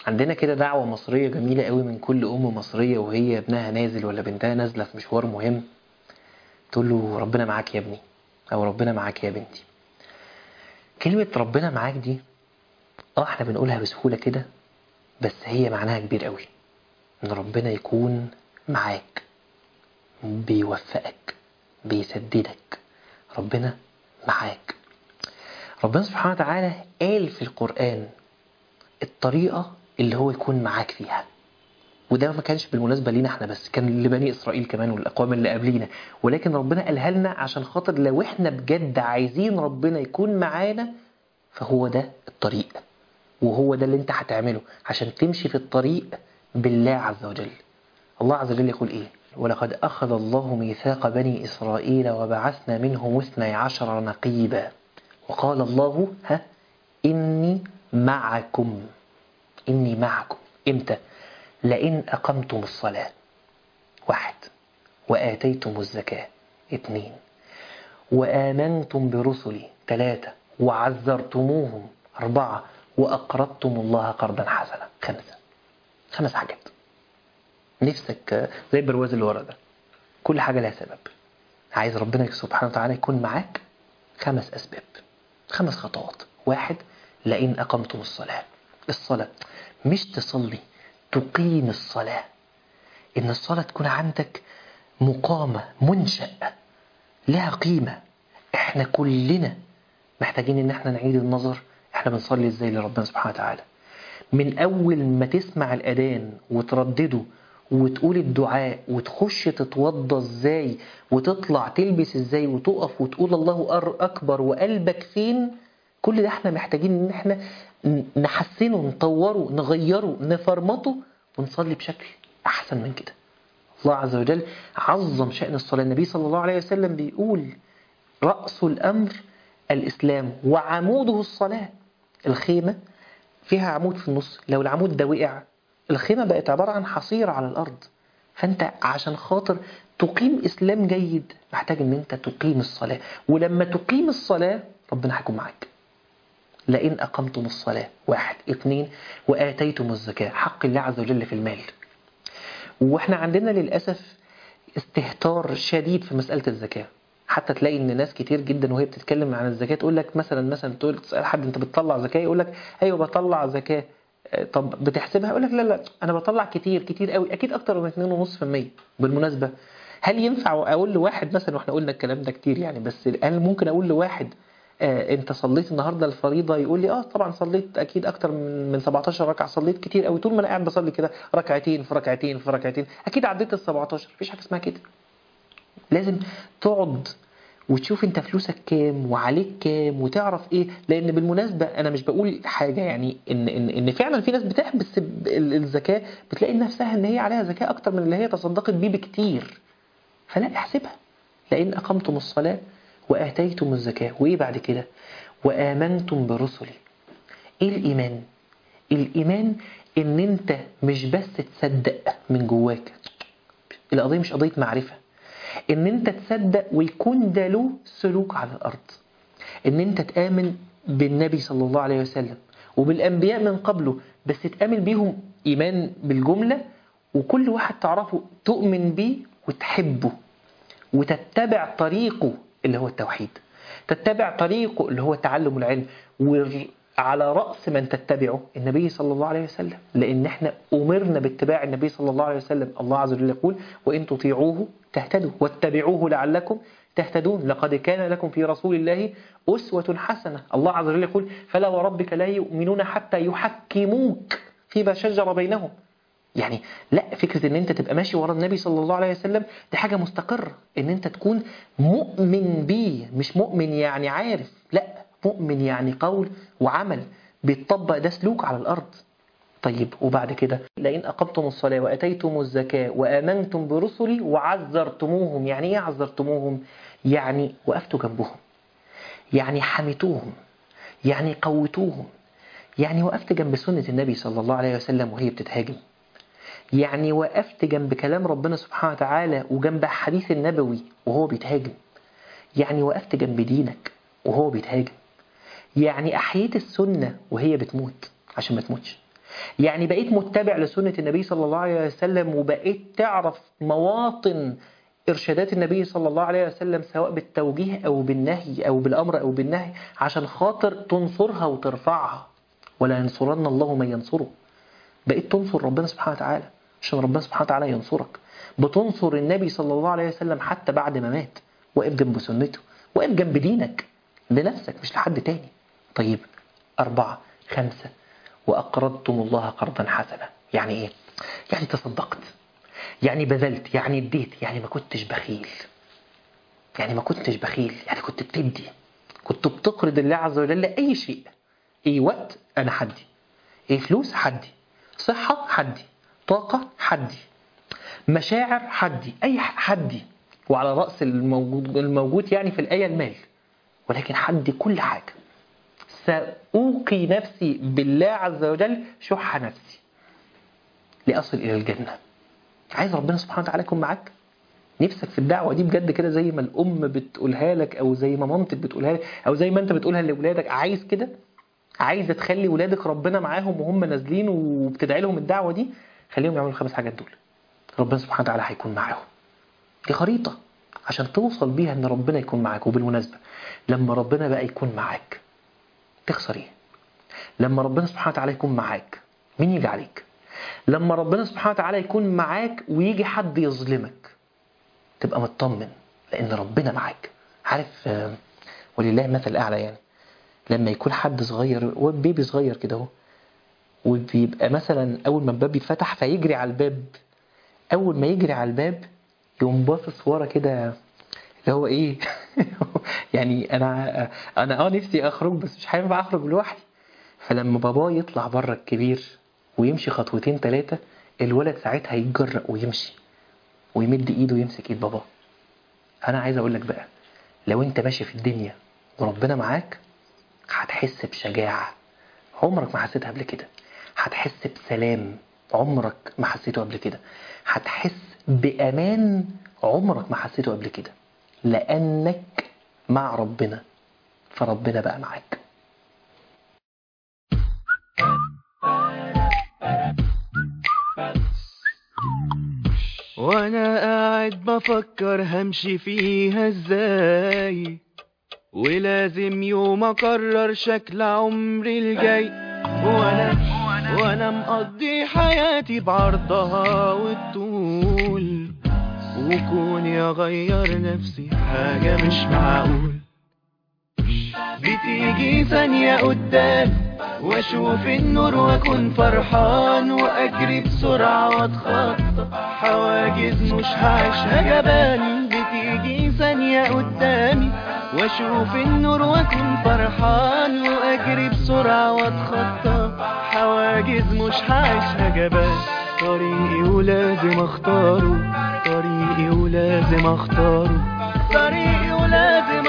عندنا كده دعوة مصرية جميلة قوي من كل أم مصرية وهي ابنها نازل ولا بنتها نازلة في مشوار مهم تقول له ربنا معاك يا ابني أو ربنا معاك يا بنتي كلمة ربنا معاك دي اه احنا بنقولها بسهولة كده بس هي معناها كبير قوي ان ربنا يكون معاك بيوفقك بيسددك ربنا معاك ربنا سبحانه وتعالى قال في القرآن الطريقة اللي هو يكون معاك فيها وده ما كانش بالمناسبة لينا احنا بس كان لبني إسرائيل كمان والأقوام اللي قبلينا ولكن ربنا قالها لنا عشان خاطر لو احنا بجد عايزين ربنا يكون معانا فهو ده الطريق وهو ده اللي انت هتعمله عشان تمشي في الطريق بالله عز وجل الله عز وجل يقول ايه ولقد أخذ الله ميثاق بني إسرائيل وبعثنا منهم اثني عشر نقيبا وقال الله ها إني معكم إني معكم إمتى لئن أقمتم الصلاة واحد وآتيتم الزكاة اثنين وآمنتم برسلي ثلاثة وعزرتموهم أربعة وأقرضتم الله قرضا حسنا خمسة خمس حاجات نفسك زي البرواز اللي ورا ده كل حاجة لها سبب عايز ربنا سبحانه وتعالى يكون معاك خمس أسباب خمس خطوات واحد لئن أقمتم الصلاة الصلاة مش تصلي تقيم الصلاة إن الصلاة تكون عندك مقامة منشأ لها قيمة إحنا كلنا محتاجين إن إحنا نعيد النظر إحنا بنصلي إزاي لربنا سبحانه وتعالى من أول ما تسمع الأذان وتردده وتقول الدعاء وتخش تتوضى ازاي وتطلع تلبس ازاي وتقف وتقول الله اكبر وقلبك فين كل ده احنا محتاجين ان احنا نحسنه نطوره نغيره نفرمطه ونصلي بشكل احسن من كده الله عز وجل عظم شأن الصلاة النبي صلى الله عليه وسلم بيقول رأس الأمر الإسلام وعموده الصلاة الخيمة فيها عمود في النص لو العمود ده وقع الخيمة بقت عبارة عن حصير على الأرض فأنت عشان خاطر تقيم إسلام جيد محتاج أن أنت تقيم الصلاة ولما تقيم الصلاة ربنا هيكون معاك لئن أقمتم الصلاة واحد اثنين وآتيتم الزكاة حق الله عز وجل في المال وإحنا عندنا للأسف استهتار شديد في مسألة الزكاة حتى تلاقي ان ناس كتير جدا وهي بتتكلم عن الزكاة تقول لك مثلا مثلا تقول تسأل حد انت بتطلع زكاة يقول لك ايوه بطلع زكاة طب بتحسبها يقول لك لا لا انا بطلع كتير كتير قوي اكيد اكتر من 2.5% بالمناسبه هل ينفع اقول لواحد مثلا واحنا قلنا الكلام ده كتير يعني بس هل ممكن اقول لواحد آه انت صليت النهارده الفريضه يقول لي اه طبعا صليت اكيد اكتر من من 17 ركعه صليت كتير قوي طول ما انا قاعد بصلي كده ركعتين في ركعتين في ركعتين اكيد عديت ال 17 مفيش حاجه اسمها كده لازم تقعد وتشوف انت فلوسك كام وعليك كام وتعرف ايه لان بالمناسبه انا مش بقول حاجه يعني ان ان ان فعلا في ناس بتحبس الزكاه بتلاقي نفسها ان هي عليها زكاه اكتر من اللي هي تصدقت بيه بكتير فلا احسبها لان اقمتم الصلاه واتيتم الزكاه وايه بعد كده وامنتم برسلي ايه الايمان الايمان ان انت مش بس تصدق من جواك القضيه مش قضيه معرفه ان انت تصدق ويكون ده له سلوك على الارض ان انت تآمن بالنبي صلى الله عليه وسلم وبالانبياء من قبله بس تآمن بيهم ايمان بالجملة وكل واحد تعرفه تؤمن بيه وتحبه وتتبع طريقه اللي هو التوحيد تتبع طريقه اللي هو تعلم العلم وعلى رأس من تتبعه النبي صلى الله عليه وسلم لأن احنا أمرنا باتباع النبي صلى الله عليه وسلم الله عز وجل يقول وإن تطيعوه تهتدوا واتبعوه لعلكم تهتدون لقد كان لكم في رسول الله أسوة حسنة الله عز وجل يقول فلا وربك لا يؤمنون حتى يحكموك فيما شجر بينهم يعني لا فكرة ان انت تبقى ماشي ورا النبي صلى الله عليه وسلم دي حاجة مستقرة ان انت تكون مؤمن بيه مش مؤمن يعني عارف لا مؤمن يعني قول وعمل بيتطبق ده سلوك على الأرض طيب وبعد كده لئن أقمتم الصلاة وأتيتم الزكاة وآمنتم برسلي وعزرتموهم يعني إيه عزرتموهم؟ يعني وقفتوا جنبهم يعني حميتوهم يعني قوتوهم يعني وقفت جنب سنة النبي صلى الله عليه وسلم وهي بتتهاجم يعني وقفت جنب كلام ربنا سبحانه وتعالى وجنب حديث النبوي وهو بيتهاجم يعني وقفت جنب دينك وهو بيتهاجم يعني أحييت السنة وهي بتموت عشان ما تموتش يعني بقيت متبع لسنة النبي صلى الله عليه وسلم وبقيت تعرف مواطن إرشادات النبي صلى الله عليه وسلم سواء بالتوجيه أو بالنهي أو بالأمر أو بالنهي عشان خاطر تنصرها وترفعها ولا ينصرن الله من ينصره بقيت تنصر ربنا سبحانه وتعالى عشان ربنا سبحانه وتعالى ينصرك بتنصر النبي صلى الله عليه وسلم حتى بعد ما مات واقف جنب سنته واقف جنب دينك لنفسك مش لحد تاني طيب أربعة خمسة وأقرضتم الله قرضا حسنا يعني إيه؟ يعني تصدقت يعني بذلت يعني اديت يعني ما كنتش بخيل يعني ما كنتش بخيل يعني كنت بتدي كنت بتقرض الله عز وجل أي شيء ايه وقت انا حدي ايه فلوس حدي صحة حدي طاقة حدي مشاعر حدي اي حدي وعلى رأس الموجود, الموجود يعني في الآية المال ولكن حدي كل حاجة سأوقي نفسي بالله عز وجل شح نفسي لأصل إلى الجنة عايز ربنا سبحانه وتعالى يكون معاك نفسك في الدعوة دي بجد كده زي ما الأم بتقولها لك أو زي ما مامتك بتقولها لك أو زي ما أنت بتقولها لأولادك عايز كده عايزه تخلي ولادك ربنا معاهم وهم نازلين وبتدعي لهم الدعوه دي خليهم يعملوا الخمس حاجات دول ربنا سبحانه وتعالى هيكون معاهم دي خريطه عشان توصل بيها ان ربنا يكون معاك وبالمناسبه لما ربنا بقى يكون معاك تخسر ايه لما ربنا سبحانه وتعالى يكون معاك مين يجي عليك لما ربنا سبحانه وتعالى يكون معاك ويجي حد يظلمك تبقى مطمن لان ربنا معاك عارف ولله المثل الاعلى يعني لما يكون حد صغير بيبي صغير كده اهو وبيبقى مثلا اول ما الباب يتفتح فيجري على الباب اول ما يجري على الباب يقوم باصص ورا كده اللي هو ايه يعني انا انا اه نفسي اخرج بس مش هينفع اخرج لوحدي فلما باباه يطلع بره الكبير ويمشي خطوتين ثلاثه الولد ساعتها يتجرأ ويمشي ويمد ايده ويمسك ايد باباه انا عايز اقول لك بقى لو انت ماشي في الدنيا وربنا معاك هتحس بشجاعة عمرك ما حسيتها قبل كده هتحس بسلام عمرك ما حسيته قبل كده هتحس بأمان عمرك ما حسيته قبل كده لأنك مع ربنا فربنا بقى معاك وانا قاعد بفكر همشي فيها ازاي ولازم يوم اقرر شكل عمري الجاي وانا وانا مقضي حياتي بعرضها والطول وكوني اغير نفسي حاجة مش معقول بتيجي ثانية قدام واشوف النور واكون فرحان واجري بسرعة واتخطى حواجز مش هعيشها جبان بتيجي ثانية قدامي واشوف النور واكون فرحان واجري بسرعة واتخطى حواجز مش هعيشها جبان طريقي ولازم اختاره طريقي ولازم اختاره طريقي ولازم